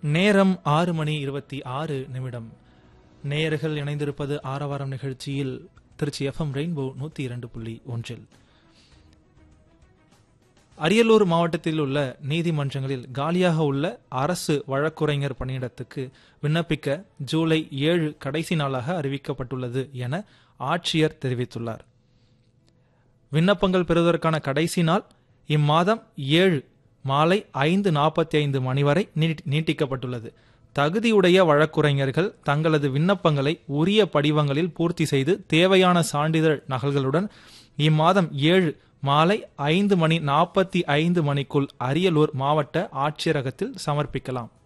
நேரம் ஆறு மணி இருபத்தி ஆறு நிமிடம் நேயர்கள் இணைந்திருப்பது ஆரவாரம் நிகழ்ச்சியில் திருச்சி எஃப்எம் ரெயின்போ நூத்தி இரண்டு புள்ளி ஒன்றில் அரியலூர் மாவட்டத்தில் உள்ள நீதிமன்றங்களில் காலியாக உள்ள அரசு வழக்குரைஞர் பணியிடத்துக்கு விண்ணப்பிக்க ஜூலை ஏழு கடைசி நாளாக அறிவிக்கப்பட்டுள்ளது என ஆட்சியர் தெரிவித்துள்ளார் விண்ணப்பங்கள் பெறுவதற்கான கடைசி நாள் இம்மாதம் ஏழு மாலை ஐந்து நாற்பத்தி ஐந்து மணி வரை நீட்டி- நீட்டிக்கப்பட்டுள்ளது தகுதியுடைய வழக்குரைஞர்கள் தங்களது விண்ணப்பங்களை உரிய படிவங்களில் பூர்த்தி செய்து தேவையான சான்றிதழ் நகல்களுடன் இம்மாதம் ஏழு மாலை ஐந்து மணி நாற்பத்தி ஐந்து மணிக்குள் அரியலூர் மாவட்ட ஆட்சியரகத்தில் சமர்ப்பிக்கலாம்